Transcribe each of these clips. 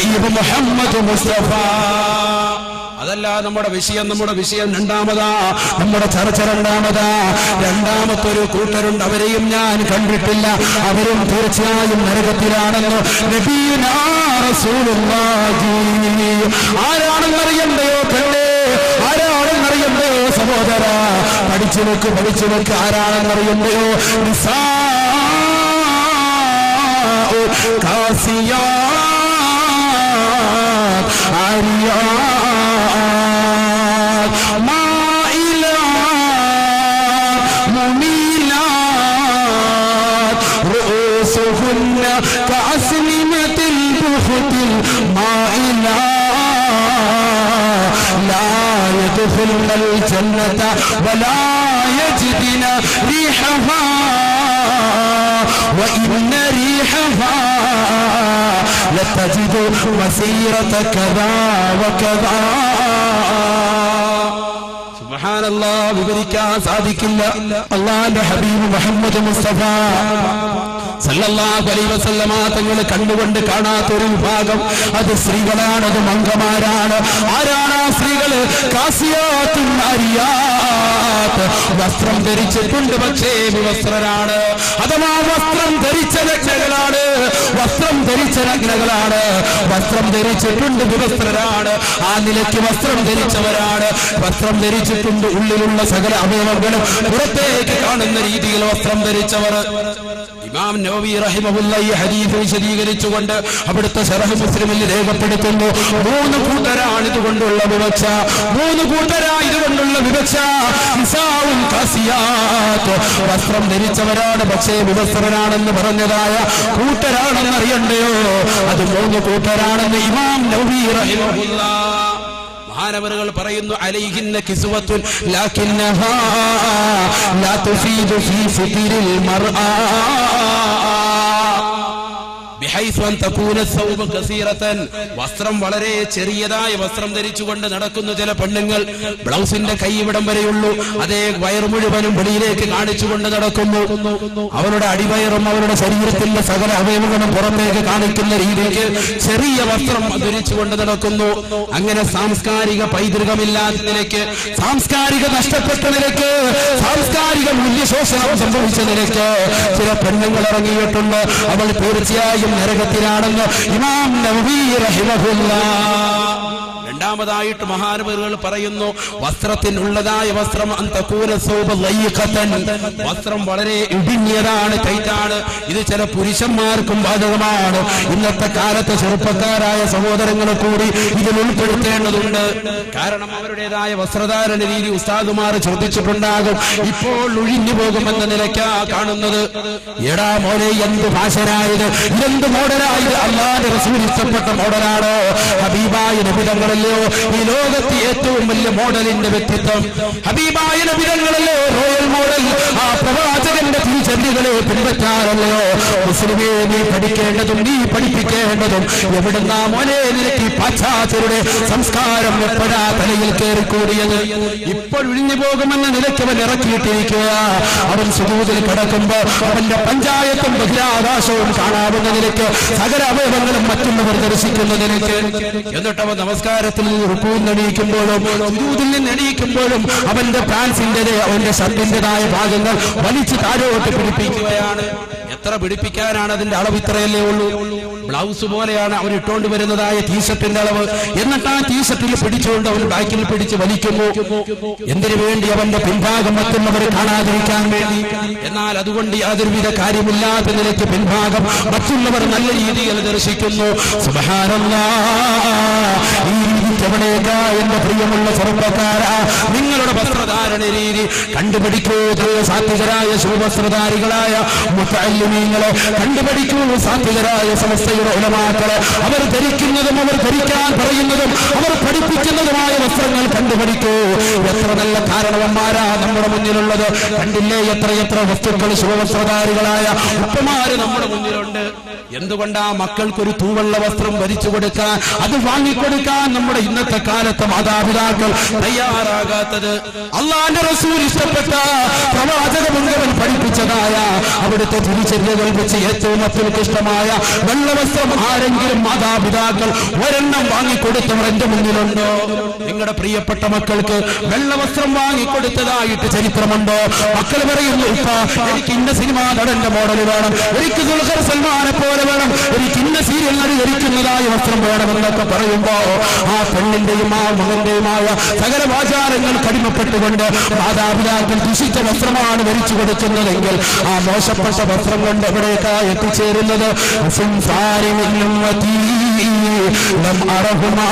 ഹബീബ് മുഹമ്മദ് മുസ്തഫ അതല്ല നമ്മുടെ വിഷയം നമ്മുടെ വിഷയം രണ്ടാമതാ നമ്മുടെ ചർച്ച രണ്ടാമതാ രണ്ടാമത്തെ ഒരു കൂട്ടരുണ്ട് അവരെയും ഞാൻ കണ്ടിട്ടില്ല അവരും തീർച്ചയായും നരകത്തിലാണെന്ന് നബീനാ റസൂലുള്ളാഹി. ആരാണെന്നറിയണ്ടയോ കണ്ടേ ആരാണെന്നറിയണ്ടയോ സഹോദര പഠിച്ചു നോക്ക് പഠിച്ചു നോക്ക് ആരാണെന്നറിയണ്ടയോ നിസാ കാസിയാ عريات مائلات مميلات رؤوسهن كأسنمة البخت المائلات لا يدخلن الجنة ولا يجدن ريحها وإن ريحها لتجد مسيرة كذا وكذا സുബ്ഹാനല്ലാ വിവരിക്കാൻ സാധിക്കില്ല അള്ളാന്റെ ഹബീബ് മുഹമ്മദ് മുസ്തഫ സല്ലല്ലാഹു അലൈഹി വസല്ലമ തങ്ങൾ കണ്ടുകൊണ്ട് കാണാത്ത ഒരു വിഭാഗം അത് സ്ത്രീകളാണ് അത് മംഗമാരാണ് ആരാണ് ആ സ്ത്രീകള് കാസിയാത്തും ആരിയാത്ത് വസ്ത്രം ധരിച്ചിട്ടുണ്ട് പക്ഷേ വിവസ്ത്രരാണ് അഥവാ വസ്ത്രം ധരിച്ച രക്ഷകളാണ് വസ്ത്രം ധരിച്ച രത്നകളാണ് വസ്ത്രം ധരിച്ചിട്ടുണ്ട് വിവസ്ത്രരാണ് ആ നിലയ്ക്ക് വസ്ത്രം ധരിച്ചവരാണ് വസ്ത്രം ധരിച്ചിട്ടുണ്ട് ഉള്ളിലുള്ള സകല അവയവങ്ങളും പുറത്തേക്ക് കാണുന്ന രീതിയിൽ വസ്ത്രം ധരിച്ചവർ ഇമാം നവവി റഹിമഹുല്ല ഈ ഹദീസ് വിശദീകരിച്ചുകൊണ്ട് അവിടുത്തെ ശറഹ് മുസ്ലിമിൽ രേഖപ്പെടുത്തുന്നു മൂന്ന് കൂട്ടരാണ് ഇതുകൊണ്ടുള്ള വിവക്ഷ മൂന്ന് കൂട്ടരാ ഇതുകൊണ്ടുള്ള വിവക്ഷ നിസാവും കാസിയാത്ത് വസ്ത്രം ധരിച്ചവരാണ് പക്ഷേ വിവസ്ത്രനാണെന്ന് പറഞ്ഞതായ കൂട്ടരാണെന്ന് അറിയണ്ടയോ അത് മൂന്ന് കൂട്ടരാണെന്ന് ഇമാം നവവി റഹിമഹുല്ല മഹാനവറുകൾ പറയുന്നു അലൈഹിന്ന കിസുവത്തുൻ ലാകിന്നഹാ ലാ തുഫീദു ഫീ ഫിക്രിൽ മർആ ബിഹൈസ് അൻ തകൂന സൗബ കസീറത്തൻ വസ്ത്രം വളരെ ചെറിയതായ വസ്ത്രം ധരിച്ചുകൊണ്ട് നടക്കുന്ന ചില പെണ്ണുങ്ങൾ ബ്ലൗസിന്റെ കൈ ഇവിടം വരെയുള്ളൂ അതേ വയർ മുഴുവനും വെളിയിലേക്ക് കാണിച്ചുകൊണ്ട് നടക്കുന്നു അവരുടെ അടിവയറും അവരുടെ ശരീരത്തിന്റെ സകല അവയവങ്ങളും പുറത്തേക്ക് കാണിക്കുന്ന രീതിക്ക് ചെറിയ വസ്ത്രം ധരിച്ചുകൊണ്ട് നടക്കുന്നു അങ്ങനെ സാംസ്കാരിക പൈതൃകമില്ലാത്ത നിലയ്ക്ക് സാംസ്കാരിക നഷ്ടപ്പെട്ട നിലയ്ക്ക് സാംസ്കാരിക മൂല്യശോഷണം സംഭവിച്ച നിലയ്ക്ക് ചില പെണ്ണുങ്ങൾ ഇറങ്ങിയിട്ടുണ്ട് അവൾ തീർച്ചയായും നരകത്തിലാണെന്ന് ഇമാം നബി റഹിമഹുല്ല രണ്ടാമതായിട്ട് മഹാനവറുകൾ പറയുന്നു വസ്ത്രത്തിനുള്ളതായ വസ്ത്രം അന്തകൂല സൗബ ലയ്യിഖത്തൻ. വസ്ത്രം വളരെ ഇടുങ്ങിയതാണ് ടൈറ്റാണ് ഇത് ചില പുരുഷന്മാർക്കും ബാധകമാണ് ഇന്നത്തെ കാലത്തെ ചെറുപ്പക്കാരായ സഹോദരങ്ങളെ കൂടി ഇതിൽ ഉൾപ്പെടുത്തേണ്ടതുണ്ട് കാരണം അവരുടേതായ വസ്ത്രധാരണ രീതി ഉസ്താദുമാർ ചോദിച്ചിട്ടുണ്ടാകും ഇപ്പോൾ ഒഴിഞ്ഞു പോകുമെന്ന നിലയ്ക്കാ കാണുന്നത് എടാ മോനെ എന്ത് ഭാഷരായത് എന്ത് മോഡലായത് അള്ളാന്റെ റസൂൽ ഇഷ്ടപ്പെട്ട മോഡലാണ് ഹബീബായ നബിതങ്ങളല്ലയോ ഈ ലോകത്തെ ഏറ്റവും വലിയ മോഡലിന്റെ വ്യക്തിത്വം ഹബീബായ നബിതങ്ങളല്ലോ റോയൽ മോഡൽ ആ പ്രവാചകന്റെ തിരിച്ചറികളെ പിൻപറ്റാറല്ലയോ മുസ്ലിമേ നീ പഠിക്കേണ്ടതും നീ പഠിപ്പിക്കേണ്ടതും എവിടുന്നാ മോനെ നിനക്ക് ഈ പാശ്ചാത്യരുടെ സംസ്കാരം എപ്പോഴാ തലയിൽ കയറിക്കൂടിയത് ഇപ്പോൾ ഒഴിഞ്ഞു പോകുമെന്ന നിലയ്ക്ക് അവൻ ഇറക്കിയിട്ടിരിക്കുക അവൻ സുദൂതിൽ കിടക്കുമ്പോ അവന്റെ പഞ്ചായത്തും ബഹിരാകാശവും കാണാവുന്ന നിലയ്ക്ക് സകല അവയവങ്ങളും മറ്റുള്ളവർ ദർശിക്കുന്ന നിലയ്ക്ക് എന്നിട്ട് അവൻ നമസ്കാരത്തിൽ നിന്ന് റുക്കൂന്ന് എണീക്കുമ്പോഴും സുജൂദിൽ നിന്ന് എണീക്കുമ്പോഴും അവന്റെ പാൻസിന്റെ അവന്റെ ഷർട്ടിന്റേതായ ഭാഗങ്ങൾ വലിച്ചു താഴോട്ട് പിടിപ്പിക്കുകയാണ് എത്ര പിടിപ്പിക്കാനാണ് അതിന്റെ അളവ് ഇത്രയല്ലേ ഉള്ളൂ ബ്ലൗസ് പോലെയാണ് അവൻ ഇട്ടുകൊണ്ട് വരുന്നതായ ടീഷർട്ടിന്റെ അളവ് എന്നിട്ട് ആ ടീഷർട്ടിൽ പിടിച്ചുകൊണ്ട് അവൻ ബാക്കിൽ പിടിച്ച് വലിക്കുന്നു എന്തിനു വേണ്ടി അവന്റെ പിൻഭാഗം മറ്റുള്ളവർ കാണാതിരിക്കാൻ വേണ്ടി എന്നാൽ അതുകൊണ്ട് യാതൊരുവിധ കാര്യമില്ലാത്ത നിലയ്ക്ക് പിൻഭാഗം മറ്റുള്ളവർ നല്ല രീതിയിൽ ദർശിക്കുന്നു സുബ്ഹാനല്ലാ. ഈ രീതിക്ക് എവിടേക്കാ എന്റെ പ്രിയമുള്ള ചെറുപ്പക്കാരാ നിങ്ങളുടെ വസ്ത്രധാരണ രീതി കണ്ടുപിടിക്കൂ എത്രയോ സാത്വികരായ ശുഭവസ്ത്രധാരികളായ മുത്തല്ലിമീങ്ങളെ കണ്ടുപിടിക്കൂ സാത്വികരായ സമസ്തയുടെ ഉലമാക്കളെ അവർ ധരിക്കുന്നതും അവർ ധരിക്കാൻ പറയുന്നതും അവർ പഠിപ്പിക്കുന്നതുമായ വസ്ത്രങ്ങൾ കണ്ടുപിടിക്കൂ എത്ര നല്ല കാരണവന്മാരാ നമ്മുടെ മുന്നിലുള്ളത് കണ്ടില്ലേ എത്ര എത്ര വസ്തുക്കൾ ശുഭവസ്ത്രധാരികളായ ഉപ്പമാര് നമ്മുടെ മുന്നിലുണ്ട് എന്തുകൊണ്ടാ മക്കൾക്കൊരു തൂവള്ള വസ്ത്രം ഭരിച്ചു കൊടുക്കാൻ അത് വാങ്ങിക്കൊടുക്കാൻ നമ്മുടെ ഇന്നത്തെ കാലത്തെ മാതാപിതാക്കൾ തയ്യാറാകാത്തത് അള്ളാന്റെ റസൂൽ ഇഷ്ടപ്പെട്ട പ്രവാചക മുഴുവൻ പഠിപ്പിച്ചതായ അവിടുത്തെ തിരിച്ചറിയകൾ വെച്ച് ഏറ്റവും അത്യുത്കൃഷ്ടമായ വെള്ള വസ്ത്രം വസ്ത്രം ആരെങ്കിലും മാതാപിതാക്കൾ ഒരെണ്ണം വാങ്ങിക്കൊടുത്തവർ എന്റെ മുന്നിലുണ്ടോ നിങ്ങളുടെ പ്രിയപ്പെട്ട മക്കൾക്ക് വെള്ള വസ്ത്രം വാങ്ങിക്കൊടുത്തതായിട്ട് ചരിത്രമുണ്ടോ മക്കൾ പറയുന്നു ഇപ്പ എനിക്ക് ഇന്ന സിനിമാ നടന്റെ മോഡൽ വേണം എനിക്ക് ദുൽഖർ സൽമാനെ പോലെ വേണം എനിക്ക് ഇന്ന സീരിയൽ നടി ധരിക്കുന്നതായ വസ്ത്രം വേണമെന്നൊക്കെ പറയുമ്പോ ആ പെണ്ണിന്റെയും ആ മകന്റെയുമായ സകല ആചാരങ്ങൾ കടിമപ്പെട്ടുകൊണ്ട് മാതാപിതാക്കൾ ദുഷിച്ച വസ്ത്രമാണ് ധരിച്ചു കൊടുക്കുന്നതെങ്കിൽ ആ മോശപ്പെട്ട വസ്ത്രം കൊണ്ട് എവിടേക്കാ എത്തിച്ചേരുന്നത് സംസാരിമില്ലും ലം അറഹുമാ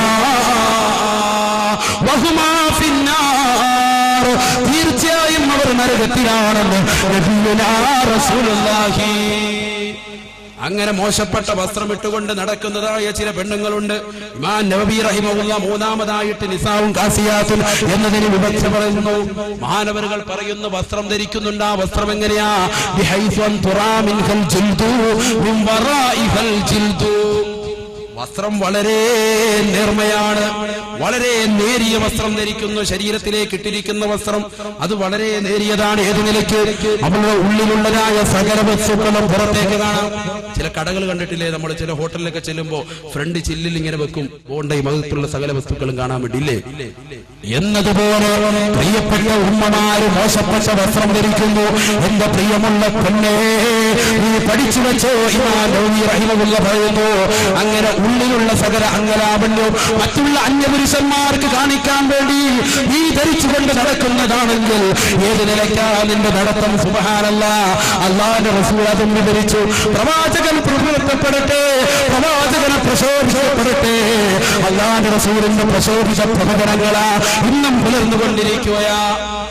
വഹുമാ ഫിന്നാർ. തീർച്ചയായും അവർ നരകത്തിലാണെന്ന് നബിയുനാ റസൂലുള്ളാഹി അങ്ങനെ മോശപ്പെട്ട വസ്ത്രം ഇട്ടുകൊണ്ട് നടക്കുന്നതായ ചില പെണ്ണുങ്ങളുണ്ട് ഇമാൻ നബി റഹിമുള്ള മൂന്നാമതായിട്ട് നിസാവും കാസിയാത്തും എന്നതിന് വിവക്ഷ പറയുന്നു മഹാനവരുകൾ പറയുന്ന വസ്ത്രം ധരിക്കുന്നുണ്ട് ആ വസ്ത്രം എങ്ങനെയാ ബിഹൈസു അൻ തുറാ മിൻഹൽ ജിൽദു മിൻ വറാഇഹൽ ജിൽദു വസ്ത്രം വളരെ നേർമയാണ് വളരെ നേരിയ വസ്ത്രം ധരിക്കുന്നു ശരീരത്തിലേക്ക് ഇട്ടിരിക്കുന്ന വസ്ത്രം അത് വളരെ നേരിയതാണ് ഏത് നിലയ്ക്ക് അവളുടെ ഉള്ളിലുള്ളതായ സകല വസ്തുക്കളും പുറത്തേക്ക് കാണാം ചില കടകൾ കണ്ടിട്ടില്ലേ നമ്മൾ ചില ഹോട്ടലിലൊക്കെ ചെല്ലുമ്പോ ഫ്രണ്ട് ചില്ലിൽ ഇങ്ങനെ വെക്കും ബോണ്ട ഈ മകത്തുള്ള സകല വസ്തുക്കളും കാണാൻ വേണ്ടിയില്ലേ എന്നതുപോലെ പ്രിയപ്പെട്ട ഉമ്മമാര് മോശപ്പെട്ട വസ്ത്രം ധരിക്കുന്നു എന്റെ പ്രിയമുള്ള പെണ്ണേ നീ പഠിച്ചു വെച്ചോ ഇമാൻ നബവി റഹിമഹുല്ല പറയുന്നു അങ്ങനെ ഉള്ളിലുള്ള സകല അംഗലാവണ്യവും മറ്റുള്ള അന്യപുരുഷന്മാർക്ക് കാണിക്കാൻ വേണ്ടി നീ ധരിച്ചുകൊണ്ട് നടക്കുന്നതാണെങ്കിൽ ഏത് നിലയ്ക്കാ നിന്റെ നടത്തം സുബഹാനല്ല അള്ളാന്റെ റസൂൽ അതും വിവരിച്ചു പ്രവാചകൻ പ്രഭുത്വപ്പെടട്ടെ പ്രവാചകനെ പ്രശോഭിക്കപ്പെടട്ടെ അള്ളാന്റെ റസൂലിന്റെ പ്രശോഭിച്ച പ്രവചനങ്ങളാ ഇന്നും പുലർന്നുകൊണ്ടിരിക്കുകയാ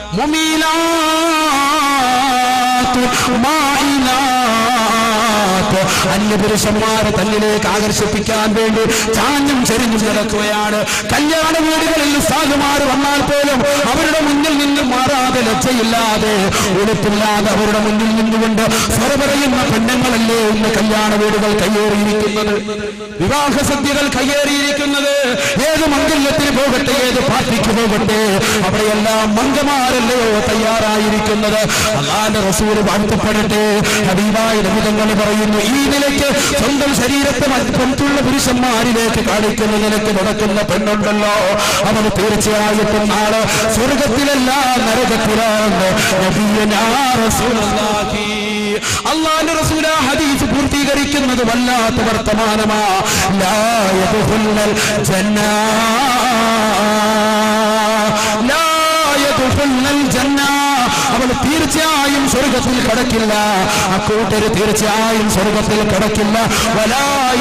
മുമീലാത്ത് മായിലാത്ത് അന്യപുരുഷന്മാരെ തന്നിലേക്ക് ആകർഷിപ്പിക്കാൻ വേണ്ടി ചാഞ്ഞും ചെരിഞ്ഞും നടക്കുകയാണ് കല്യാണ വീടുകളിൽ സാധുമാർ വന്നാൽ പോലും അവരുടെ മുന്നിൽ നിന്ന് മാറാതെ ലജ്ജയില്ലാതെ ഉടുപ്പില്ലാതെ അവരുടെ മുന്നിൽ നിന്നുകൊണ്ട് സ്വര പറയുന്ന പെണ്ണുങ്ങളല്ലേ ഇന്ന് കല്യാണ വീടുകൾ കയ്യേറിയിരിക്കുന്നത് വിവാഹ സദ്യകൾ കയ്യേറിയിരിക്കുന്നത് ഏത് മംഗല്യത്തിന് പോകട്ടെ ഏത് പാർട്ടിക്ക് പോകട്ടെ അവിടെയെല്ലാം മംഗമാരല്ലയോ തയ്യാറായിരിക്കുന്നത് അള്ളാന്റെ റസൂല് വാഴ്ത്തപ്പെടട്ടെ ഹബീബായ നബിതങ്ങൾ പറയുന്നു ഈ നിലയ്ക്ക് സ്വന്തം ശരീരത്തെ മറ്റുള്ള പുരുഷന്മാരിലേക്ക് കാണിക്കുന്ന നിലയ്ക്ക് നടക്കുന്ന പെണ്ണുണ്ടല്ലോ അവൻ തീർച്ചയായിട്ടും നാളെ സ്വർഗത്തിലല്ല നരകത്തിലാണ് നബിയനാ റസൂലുള്ളാഹി. അള്ളാന്റെ റസൂല ഹദീസ് പൂർത്തീകരിക്കുന്നത് വല്ലാത്ത വർത്തമാനമാ ലാ യദ്ഖുലുൽ ജന്ന ലാ യദ്ഖുലുൽ ജന്ന അവൾ തീർച്ചയായും സ്വർഗത്തിൽ കടക്കില്ല അക്കൂട്ടര് തീർച്ചയായും സ്വർഗത്തിൽ കടക്കില്ല വലായ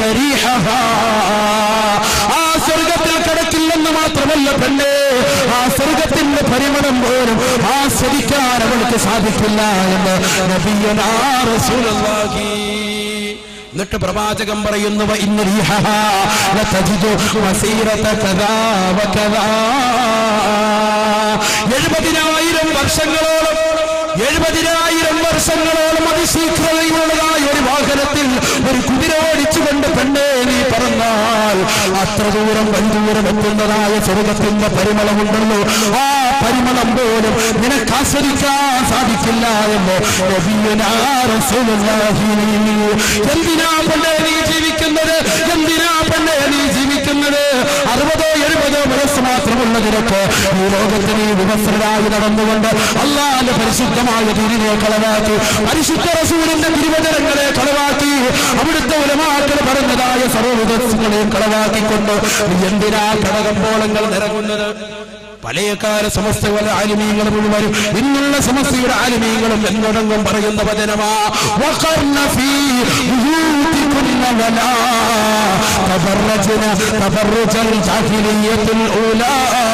ആ സ്വർഗത്തിൽ കടക്കില്ലെന്ന് മാത്രമല്ല പെണ്ണേ ആ സ്വർഗത്തിന്റെ പരിമളം പോലും ആസ്വദിക്കാൻ അവൾക്ക് സാധിക്കില്ല എന്ന് നബിയനാ റസൂലുള്ളാഹി എന്നിട്ട് പ്രവാചകം പറയുന്നു ഇന്ന് എഴുപതിനായിരം വർഷങ്ങളോളം എഴുപതിനായിരം വർഷങ്ങളോളം അതിശീഘ്രതയുള്ളതായ ഒരു വാഹനത്തിൽ ഒരു കുതിര ഓടിച്ചുകൊണ്ട് പെണ്ണേ നീ പറഞ്ഞാൽ അത്ര ദൂരം വൻദൂരം എത്തുന്നതായ സ്വർഗത്തിന്റെ പരിമളമുണ്ടല്ലോ ആ പരിമളം പോലും നിനക്ക് ആസ്വദിക്കാൻ സാധിക്കില്ല എന്ന് നബിയുനാ റസൂലുള്ളാഹി. എന്തിനാ പെണ്ണേ നീ ജീവിക്കുന്നത് എന്തിനാ പെണ്ണേ നീ ജീവിക്കുന്നത് അറുപതോ എഴുപതോ വയസ്സ് മാത്രമുള്ള നിനക്ക് ഈ ലോകത്ത് നീ വിവസ്ത്രരായി നടന്നുകൊണ്ട് അള്ളാന്റെ പരിശുദ്ധമായ തിരിനെ കളവാക്കി പരിശുദ്ധ റസൂലിന്റെ തിരുവചനങ്ങളെ കളവാക്കി അവിടുത്തെ ഉലമാക്കൾ പറഞ്ഞതായ സർവ്വവിധങ്ങളെ കളവാക്കിക്കൊണ്ട് നീ എന്തിനാ ഘടകമ്പോളങ്ങൾ നിറങ്ങുന്നത് പഴയകാല സമസ്തകളുടെ ആലിമീങ്ങൾ മുഴുവനും ഇന്നുള്ള സമസ്തയുടെ ആലിമീങ്ങളും എന്നൊടങ്ങും പറയുന്ന വചനമാ വഖർന ഫീ ബുയൂതികുന്ന വലാ തബറജന തബറജൽ ജാഹിലിയ്യത്തുൽ ഊലാ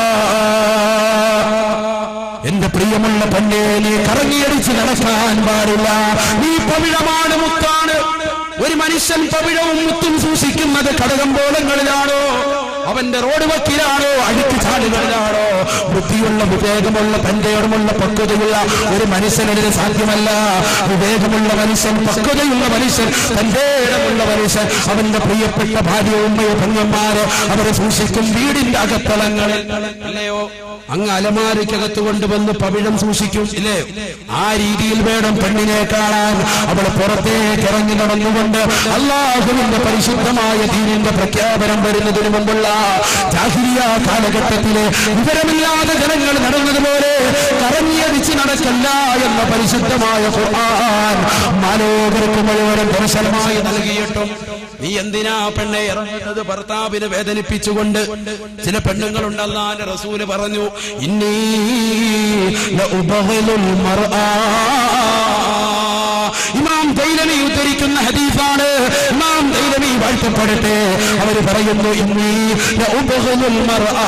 എന്റെ പ്രിയമുള്ള പെണ്ണെ നീ കറങ്ങിയടിച്ച് നടക്കാൻ പാടില്ല നീ പവിഴമാണ് മുത്താണ് ഒരു മനുഷ്യൻ പവിഴവും മുത്തും സൂക്ഷിക്കുന്നത് കടകമ്പോളങ്ങളിലാണോ അവന്റെ റോഡ് വക്കിലാണോ അഴുക്ക് ചാലുകളിലാണോ ബുദ്ധിയുള്ള വിവേകമുള്ള തന്റെ ഇടമുള്ള പക്വതയുള്ള ഒരു മനുഷ്യനതിന് സാധ്യമല്ല വിവേകമുള്ള മനുഷ്യൻ പക്വതയുള്ള മനുഷ്യൻ തന്റെ ഇടമുള്ള മനുഷ്യൻ അവന്റെ പ്രിയപ്പെട്ട ഭാര്യ ഉമ്മയോ പെങ്ങന്മാര് അവരെ സൂക്ഷിക്കും വീടിന്റെ അകത്തളങ്ങളിൽ അല്ലയോ അങ്ങ് അലമാരയ്ക്കകത്ത് കൊണ്ടുവന്ന് പവിഴം സൂക്ഷിക്കും ഇല്ലേ ആ രീതിയിൽ വേണം പെണ്ണിനെ കാണാൻ അവൾ പുറത്തേക്ക് ഇറങ്ങി നടന്നുകൊണ്ട് അള്ളാഹുവിന്റെ പരിശുദ്ധമായ ദീനിന്റെ പ്രഖ്യാപനം വരുന്നതിന് മുമ്പുള്ള ജാഹിരിയ കാലഘട്ടത്തിലെ വിവരമില്ലാതെ ജനങ്ങൾ നടന്നതുപോലെ കറങ്ങിയടിച്ച് നടക്കല്ല എന്ന പരിശുദ്ധമായ ഖുർആൻ മാലോകർക്ക് മുഴുവനും ദർശനമായി നൽകിയിട്ടും നീ എന്തിനാ പെണ്ണെ ഇറങ്ങുന്നത് ഭർത്താവിനെ വേദനിപ്പിച്ചുകൊണ്ട് ചില പെണ്ണുങ്ങളുണ്ടല്ലാന്റെ റസൂല് പറഞ്ഞു ഇന്നീ ലഉബഗിലുൽ മർആ ഇമാം ദൈലമി ഉദ്ധരിക്കുന്ന ഹദീസാണ് ഇമാം ദൈലമി വാഴ്ത്തപ്പെടട്ടെ അവർ പറയുന്നു ഇന്നീ ലഉബഗിലുൽ മർആ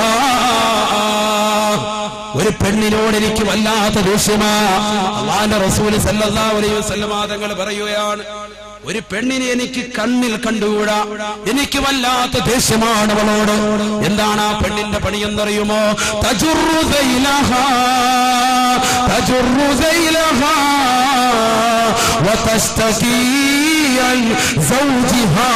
ഒരു പെണ്ണിനോട് എനിക്ക് വല്ലാത്ത ദേഷ്യമാ അള്ളാന്റെ റസൂല് സല്ലല്ലാഹു അലൈഹി വസല്ലമ തങ്ങൾ പറയുകയാണ് ഒരു പെണ്ണിനെ എനിക്ക് കണ്ണിൽ കണ്ടുകൂടാ എനിക്ക് വല്ലാത്ത ദേഷ്യമാണ് അവളോട് എന്താണ് ആ പെണ്ണിന്റെ പണി എന്നറിയുമോ തജുറു സൈലഹാ, തജുറു സൈലഹാ, വതസ്തകീ അൻ സൗജിഹാ.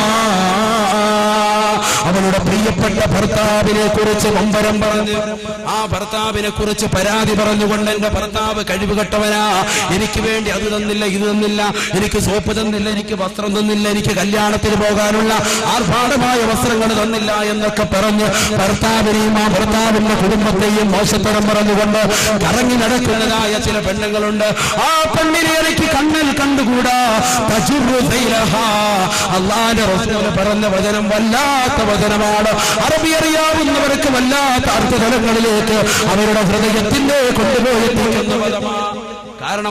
അവളുടെ പ്രിയപ്പെട്ട ഭർത്താവിനെ കുറിച്ച് മമ്പരം പറഞ്ഞ് ആ ഭർത്താവിനെ കുറിച്ച് പരാതി പറഞ്ഞുകൊണ്ട് എന്റെ ഭർത്താവ് കഴിവുകെട്ടവനാ എനിക്ക് വേണ്ടി അത് തന്നില്ല ഇത് തന്നില്ല എനിക്ക് സോപ്പ് തന്നില്ല എനിക്ക് വസ്ത്രം തന്നില്ല എനിക്ക് കല്യാണത്തിന് പോകാനുള്ള ആർഭാടമായ വസ്ത്രങ്ങൾ തന്നില്ല എന്നൊക്കെ പറഞ്ഞ് ഭർത്താവിനെയും ആ ഭർത്താവിന്റെ കുടുംബത്തെയും മോശത്തരം പറഞ്ഞുകൊണ്ട് കറങ്ങി നടക്കുന്നതായ ചില പെണ്ണുങ്ങളുണ്ട് ആ പെണ്ണിനെ എനിക്ക് കണ്ണിൽ കണ്ടുകൂടാ തജുറു സൈലഹാ. അള്ളാന്റെ റസൂല് പറഞ്ഞ വചനം വല്ലാത്ത വചനമാണ് അറബി അറിയാവുന്നവർക്ക് വല്ലാത്ത അർത്ഥതലങ്ങളിലേക്ക് അവരുടെ ഹൃദയത്തിന്റെ കൊണ്ടുപോയി എത്തിക്കുന്ന പദമാണ് കാരണം